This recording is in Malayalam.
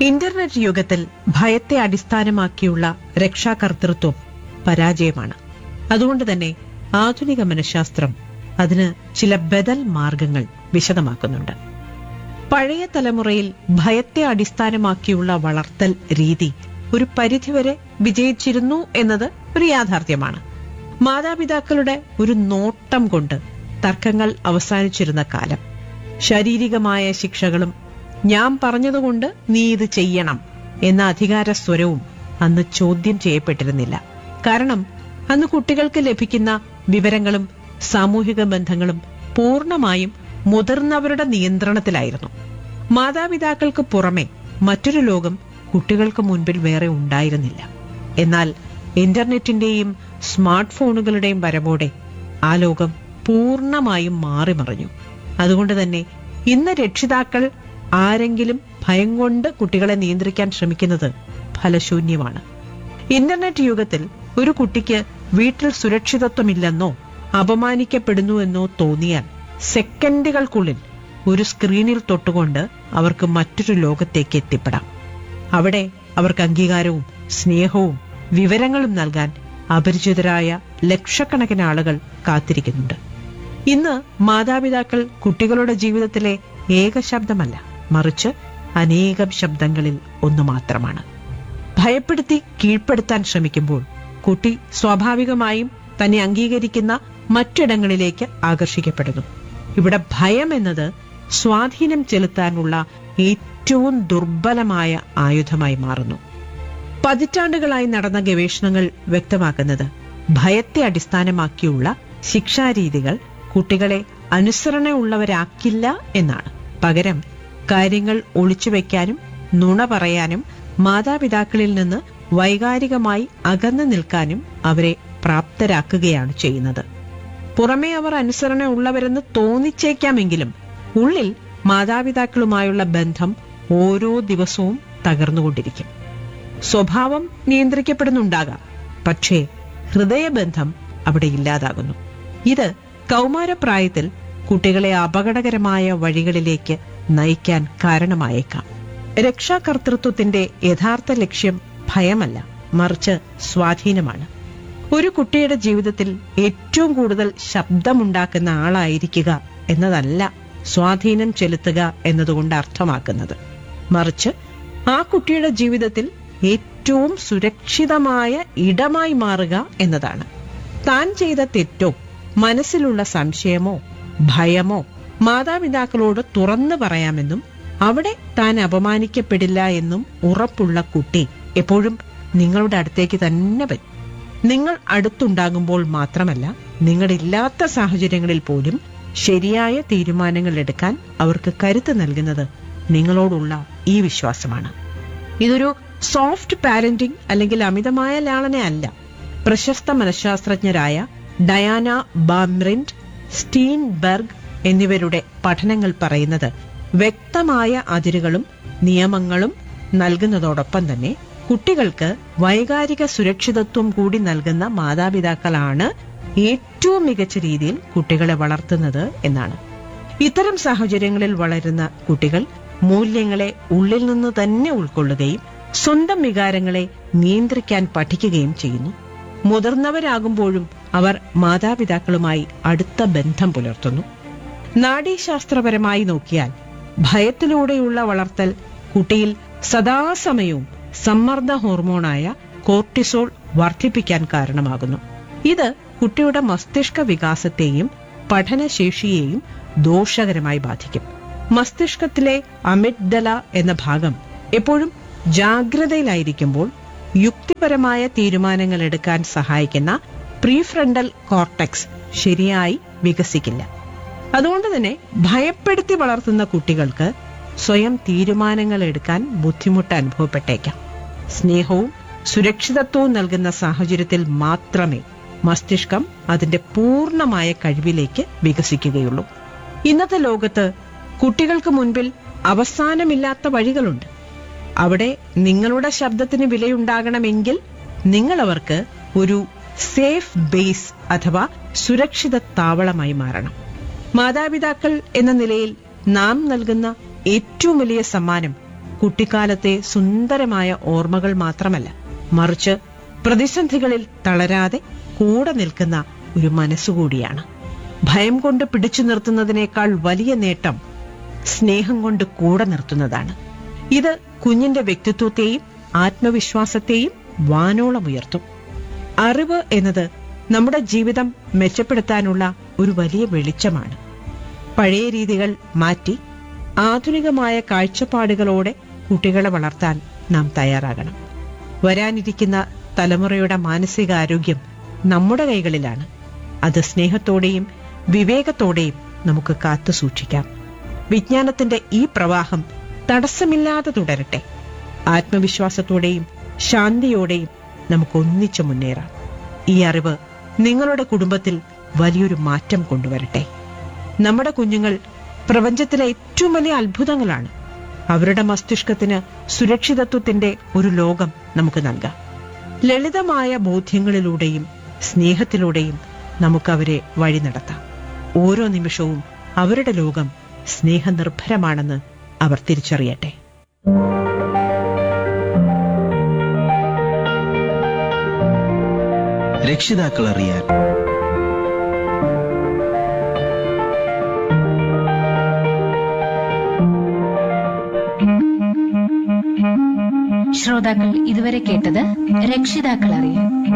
ഇന്റർനെറ്റ് യുഗത്തിൽ ഭയത്തെ അടിസ്ഥാനമാക്കിയുള്ള രക്ഷാകർതൃത്വം പരാജയമാണ് അതുകൊണ്ട് തന്നെ ആധുനിക മനഃശാസ്ത്രം അതിന് ചില ബദൽ മാർഗങ്ങൾ വിശദമാക്കുന്നുണ്ട് പഴയ തലമുറയിൽ ഭയത്തെ അടിസ്ഥാനമാക്കിയുള്ള വളർത്തൽ രീതി ഒരു പരിധിവരെ വിജയിച്ചിരുന്നു എന്നത് ഒരു യാഥാർത്ഥ്യമാണ് മാതാപിതാക്കളുടെ ഒരു നോട്ടം കൊണ്ട് തർക്കങ്ങൾ അവസാനിച്ചിരുന്ന കാലം ശാരീരികമായ ശിക്ഷകളും ഞാൻ പറഞ്ഞതുകൊണ്ട് നീ ഇത് ചെയ്യണം എന്ന അധികാര സ്വരവും അന്ന് ചോദ്യം ചെയ്യപ്പെട്ടിരുന്നില്ല കാരണം അന്ന് കുട്ടികൾക്ക് ലഭിക്കുന്ന വിവരങ്ങളും സാമൂഹിക ബന്ധങ്ങളും പൂർണ്ണമായും മുതിർന്നവരുടെ നിയന്ത്രണത്തിലായിരുന്നു മാതാപിതാക്കൾക്ക് പുറമെ മറ്റൊരു ലോകം കുട്ടികൾക്ക് മുൻപിൽ വേറെ ഉണ്ടായിരുന്നില്ല എന്നാൽ ഇന്റർനെറ്റിന്റെയും സ്മാർട്ട് ഫോണുകളുടെയും വരവോടെ ആ ലോകം പൂർണ്ണമായും മാറിമറിഞ്ഞു അതുകൊണ്ട് തന്നെ ഇന്ന് രക്ഷിതാക്കൾ ആരെങ്കിലും ഭയം കൊണ്ട് കുട്ടികളെ നിയന്ത്രിക്കാൻ ശ്രമിക്കുന്നത് ഫലശൂന്യമാണ് ഇന്റർനെറ്റ് യുഗത്തിൽ ഒരു കുട്ടിക്ക് വീട്ടിൽ സുരക്ഷിതത്വമില്ലെന്നോ അപമാനിക്കപ്പെടുന്നുവെന്നോ തോന്നിയാൽ സെക്കൻഡുകൾക്കുള്ളിൽ ഒരു സ്ക്രീനിൽ തൊട്ടുകൊണ്ട് അവർക്ക് മറ്റൊരു ലോകത്തേക്ക് എത്തിപ്പെടാം അവിടെ അവർക്ക് അംഗീകാരവും സ്നേഹവും വിവരങ്ങളും നൽകാൻ അപരിചിതരായ ലക്ഷക്കണക്കിന് ആളുകൾ കാത്തിരിക്കുന്നുണ്ട് ഇന്ന് മാതാപിതാക്കൾ കുട്ടികളുടെ ജീവിതത്തിലെ ഏക ശബ്ദമല്ല മറിച്ച് അനേകം ശബ്ദങ്ങളിൽ ഒന്ന് മാത്രമാണ് ഭയപ്പെടുത്തി കീഴ്പ്പെടുത്താൻ ശ്രമിക്കുമ്പോൾ കുട്ടി സ്വാഭാവികമായും തന്നെ അംഗീകരിക്കുന്ന മറ്റിടങ്ങളിലേക്ക് ആകർഷിക്കപ്പെടുന്നു ഇവിടെ ഭയം എന്നത് സ്വാധീനം ചെലുത്താനുള്ള ഏറ്റവും ദുർബലമായ ആയുധമായി മാറുന്നു പതിറ്റാണ്ടുകളായി നടന്ന ഗവേഷണങ്ങൾ വ്യക്തമാക്കുന്നത് ഭയത്തെ അടിസ്ഥാനമാക്കിയുള്ള ശിക്ഷാരീതികൾ കുട്ടികളെ അനുസരണയുള്ളവരാക്കില്ല എന്നാണ് പകരം കാര്യങ്ങൾ ഒളിച്ചുവെക്കാനും നുണ പറയാനും മാതാപിതാക്കളിൽ നിന്ന് വൈകാരികമായി അകന്നു നിൽക്കാനും അവരെ പ്രാപ്തരാക്കുകയാണ് ചെയ്യുന്നത് പുറമേ അവർ അനുസരണയുള്ളവരെന്ന് തോന്നിച്ചേക്കാമെങ്കിലും ഉള്ളിൽ മാതാപിതാക്കളുമായുള്ള ബന്ധം ഓരോ ദിവസവും തകർന്നുകൊണ്ടിരിക്കും സ്വഭാവം നിയന്ത്രിക്കപ്പെടുന്നുണ്ടാകാം പക്ഷേ ഹൃദയബന്ധം അവിടെ ഇല്ലാതാകുന്നു ഇത് കൗമാരപ്രായത്തിൽ കുട്ടികളെ അപകടകരമായ വഴികളിലേക്ക് നയിക്കാൻ കാരണമായേക്കാം രക്ഷാകർതൃത്വത്തിന്റെ യഥാർത്ഥ ലക്ഷ്യം ഭയമല്ല മറിച്ച് സ്വാധീനമാണ് ഒരു കുട്ടിയുടെ ജീവിതത്തിൽ ഏറ്റവും കൂടുതൽ ശബ്ദമുണ്ടാക്കുന്ന ആളായിരിക്കുക എന്നതല്ല സ്വാധീനം ചെലുത്തുക എന്നതുകൊണ്ട് അർത്ഥമാക്കുന്നത് മറിച്ച് ആ കുട്ടിയുടെ ജീവിതത്തിൽ ഏറ്റവും സുരക്ഷിതമായ ഇടമായി മാറുക എന്നതാണ് താൻ ചെയ്ത തെറ്റോ മനസ്സിലുള്ള സംശയമോ ഭയമോ മാതാപിതാക്കളോട് തുറന്നു പറയാമെന്നും അവിടെ താൻ അപമാനിക്കപ്പെടില്ല എന്നും ഉറപ്പുള്ള കുട്ടി എപ്പോഴും നിങ്ങളുടെ അടുത്തേക്ക് തന്നെ വരും നിങ്ങൾ അടുത്തുണ്ടാകുമ്പോൾ മാത്രമല്ല നിങ്ങളില്ലാത്ത സാഹചര്യങ്ങളിൽ പോലും ശരിയായ തീരുമാനങ്ങൾ എടുക്കാൻ അവർക്ക് കരുത്ത് നൽകുന്നത് നിങ്ങളോടുള്ള ഈ വിശ്വാസമാണ് ഇതൊരു സോഫ്റ്റ് പാരന്റിംഗ് അല്ലെങ്കിൽ അമിതമായ ലാളന അല്ല പ്രശസ്ത മനഃശാസ്ത്രജ്ഞരായ ഡയാന ബാംറിൻഡ് സ്റ്റീൻബെർഗ് എന്നിവരുടെ പഠനങ്ങൾ പറയുന്നത് വ്യക്തമായ അതിരുകളും നിയമങ്ങളും നൽകുന്നതോടൊപ്പം തന്നെ കുട്ടികൾക്ക് വൈകാരിക സുരക്ഷിതത്വം കൂടി നൽകുന്ന മാതാപിതാക്കളാണ് ഏറ്റവും മികച്ച രീതിയിൽ കുട്ടികളെ വളർത്തുന്നത് എന്നാണ് ഇത്തരം സാഹചര്യങ്ങളിൽ വളരുന്ന കുട്ടികൾ മൂല്യങ്ങളെ ഉള്ളിൽ നിന്ന് തന്നെ ഉൾക്കൊള്ളുകയും സ്വന്തം വികാരങ്ങളെ നിയന്ത്രിക്കാൻ പഠിക്കുകയും ചെയ്യുന്നു മുതിർന്നവരാകുമ്പോഴും അവർ മാതാപിതാക്കളുമായി അടുത്ത ബന്ധം പുലർത്തുന്നു നാഡീശാസ്ത്രപരമായി നോക്കിയാൽ ഭയത്തിലൂടെയുള്ള വളർത്തൽ കുട്ടിയിൽ സദാസമയവും സമ്മർദ്ദ ഹോർമോണായ കോർട്ടിസോൾ വർദ്ധിപ്പിക്കാൻ കാരണമാകുന്നു ഇത് കുട്ടിയുടെ മസ്തിഷ്ക വികാസത്തെയും പഠനശേഷിയെയും ദോഷകരമായി ബാധിക്കും മസ്തിഷ്കത്തിലെ അമിഗ്ഡല എന്ന ഭാഗം എപ്പോഴും ജാഗ്രതയിലായിരിക്കുമ്പോൾ യുക്തിപരമായ തീരുമാനങ്ങൾ എടുക്കാൻ സഹായിക്കുന്ന പ്രീഫ്രണ്ടൽ കോർട്ടെക്സ് ശരിയായി വികസിക്കില്ല അതുകൊണ്ട് തന്നെ ഭയപ്പെടുത്തി വളർത്തുന്ന കുട്ടികൾക്ക് സ്വയം തീരുമാനങ്ങൾ എടുക്കാൻ ബുദ്ധിമുട്ട് അനുഭവപ്പെട്ടേക്കാം സ്നേഹവും സുരക്ഷിതത്വവും നൽകുന്ന സാഹചര്യത്തിൽ മാത്രമേ മസ്തിഷ്കം അതിന്റെ പൂർണ്ണമായ കഴിവിലേക്ക് വികസിക്കുകയുള്ളൂ ഇന്നത്തെ ലോകത്ത് കുട്ടികൾക്ക് മുൻപിൽ അവസാനമില്ലാത്ത വഴികളുണ്ട് അവിടെ നിങ്ങളുടെ ശബ്ദത്തിന് വിലയുണ്ടാകണമെങ്കിൽ നിങ്ങൾ അവർക്ക് ഒരു സേഫ് ബേസ് അഥവാ സുരക്ഷിത താവളമായി മാറണം മാതാപിതാക്കൾ എന്ന നിലയിൽ നാം നൽകുന്ന ഏറ്റവും വലിയ സമ്മാനം കുട്ടിക്കാലത്തെ സുന്ദരമായ ഓർമ്മകൾ മാത്രമല്ല മറിച്ച് പ്രതിസന്ധികളിൽ തളരാതെ കൂടെ നിൽക്കുന്ന ഒരു മനസ്സുകൂടിയാണ് ഭയം കൊണ്ട് പിടിച്ചു നിർത്തുന്നതിനേക്കാൾ വലിയ നേട്ടം സ്നേഹം കൊണ്ട് കൂടെ നിർത്തുന്നതാണ് ഇത് കുഞ്ഞിന്റെ വ്യക്തിത്വത്തെയും ആത്മവിശ്വാസത്തെയും വാനോളം ഉയർത്തും അറിവ് എന്നത് നമ്മുടെ ജീവിതം മെച്ചപ്പെടുത്താനുള്ള ഒരു വലിയ വെളിച്ചമാണ് പഴയ രീതികൾ മാറ്റി ആധുനികമായ കാഴ്ചപ്പാടുകളോടെ കുട്ടികളെ വളർത്താൻ നാം തയ്യാറാകണം വരാനിരിക്കുന്ന തലമുറയുടെ മാനസികാരോഗ്യം നമ്മുടെ കൈകളിലാണ് അത് സ്നേഹത്തോടെയും വിവേകത്തോടെയും നമുക്ക് കാത്തു സൂക്ഷിക്കാം വിജ്ഞാനത്തിന്റെ ഈ പ്രവാഹം തടസ്സമില്ലാതെ തുടരട്ടെ ആത്മവിശ്വാസത്തോടെയും ശാന്തിയോടെയും നമുക്ക് ഒന്നിച്ചു മുന്നേറാം ഈ അറിവ് നിങ്ങളുടെ കുടുംബത്തിൽ വലിയൊരു മാറ്റം കൊണ്ടുവരട്ടെ നമ്മുടെ കുഞ്ഞുങ്ങൾ പ്രപഞ്ചത്തിലെ ഏറ്റവും വലിയ അത്ഭുതങ്ങളാണ് അവരുടെ മസ്തിഷ്കത്തിന് സുരക്ഷിതത്വത്തിന്റെ ഒരു ലോകം നമുക്ക് നൽകാം ലളിതമായ ബോധ്യങ്ങളിലൂടെയും സ്നേഹത്തിലൂടെയും നമുക്ക് അവരെ വഴി നടത്താം ഓരോ നിമിഷവും അവരുടെ ലോകം സ്നേഹനിർഭരമാണെന്ന് അവർ തിരിച്ചറിയട്ടെ രക്ഷിതാക്കൾ അറിയാൻ ശ്രോതാക്കൾ ഇതുവരെ കേട്ടത് രക്ഷിതാക്കൾ അറിയാൻ